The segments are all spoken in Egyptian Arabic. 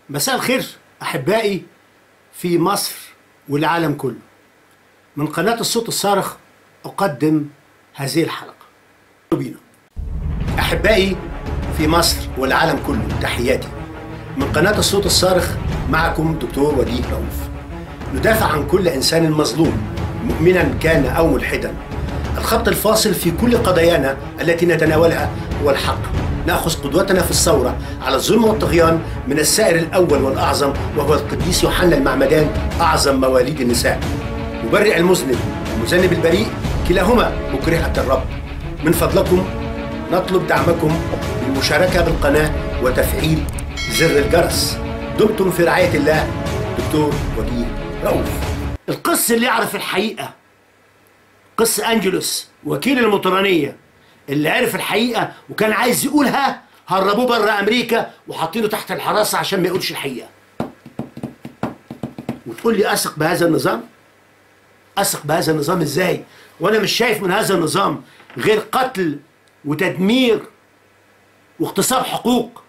مساء الخير احبائي في مصر والعالم كله من قناه الصوت الصارخ اقدم هذه الحلقه بينا احبائي في مصر والعالم كله تحياتي من قناه الصوت الصارخ معكم دكتور وجيه رؤوف ندافع عن كل انسان مظلوم مؤمنا كان او ملحدا الخط الفاصل في كل قضايانا التي نتناولها هو الحق ناخذ قدوتنا في الثوره على الظلم والطغيان من السائر الاول والاعظم وهو القديس يوحنا المعمدان اعظم مواليد النساء مبرئ المذنب المذنب البريء كلاهما مكرهه الرب من فضلكم نطلب دعمكم بالمشاركه بالقناه وتفعيل زر الجرس دمتم في رعايه الله دكتور وجيه رؤوف القس اللي يعرف الحقيقه قس انجلوس وكيل المطرانيه اللي عرف الحقيقه وكان عايز يقولها هربوه بره امريكا وحاطينه تحت الحراسه عشان ما يقولش الحقيقه وتقول لي اثق بهذا النظام اثق بهذا النظام ازاي وانا مش شايف من هذا النظام غير قتل وتدمير واغتصاب حقوق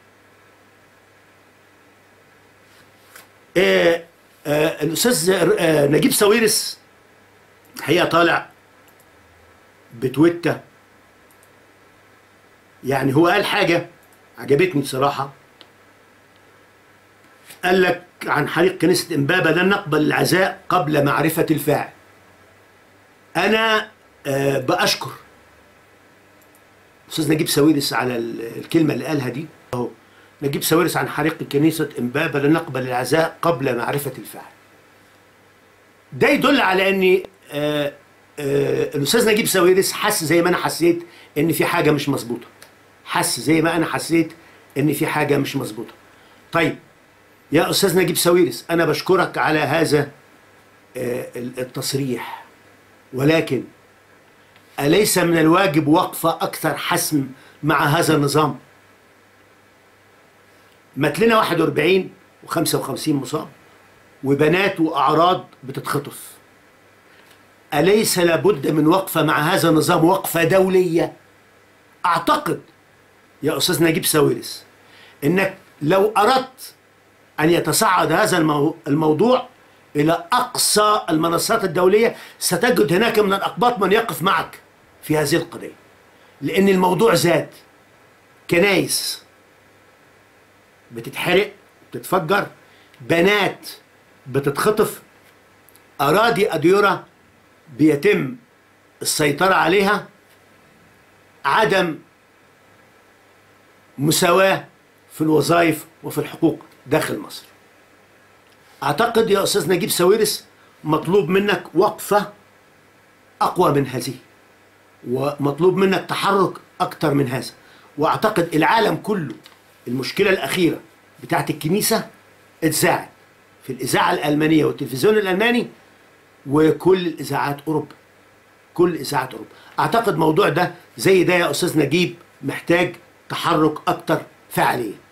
آه آه الاستاذ آه نجيب ساويرس الحقيقه طالع بتويته يعني هو قال حاجه عجبتني بصراحه قال لك عن حريق كنيسه امبابه لن نقبل العزاء قبل معرفه الفاعل انا آه باشكر استاذ نجيب ساويرس على الكلمه اللي قالها دي اهو نجيب ساويرس عن حريق كنيسه امبابه لن نقبل العزاء قبل معرفه الفاعل ده يدل على ان آه آه الاستاذ نجيب ساويرس حس زي ما انا حسيت ان في حاجه مش مظبوطه حس زي ما انا حسيت ان في حاجه مش مظبوطه طيب يا استاذ نجيب ساويرس انا بشكرك على هذا آه التصريح ولكن اليس من الواجب وقفه اكثر حسم مع هذا النظام مات لنا 41 و55 مصاب وبنات واعراض بتتخطف أليس لابد من وقفة مع هذا النظام وقفة دولية أعتقد يا أستاذ نجيب ساويرس إنك لو أردت أن يتصعد هذا المو... الموضوع إلى أقصى المنصات الدولية ستجد هناك من الأقباط من يقف معك في هذه القضية لأن الموضوع زاد كنايس بتتحرق بتتفجر بنات بتتخطف أراضي أديرة بيتم السيطرة عليها عدم مساواة في الوظائف وفي الحقوق داخل مصر أعتقد يا أستاذ نجيب ساويرس مطلوب منك وقفة أقوى من هذه ومطلوب منك تحرك أكتر من هذا وأعتقد العالم كله المشكلة الأخيرة بتاعت الكنيسة اتذاعت في الإذاعة الألمانية والتلفزيون الألماني وكل اذاعات اوروبا كل اذاعات اوروبا اعتقد موضوع ده زي ده يا استاذ نجيب محتاج تحرك اكتر فعاليه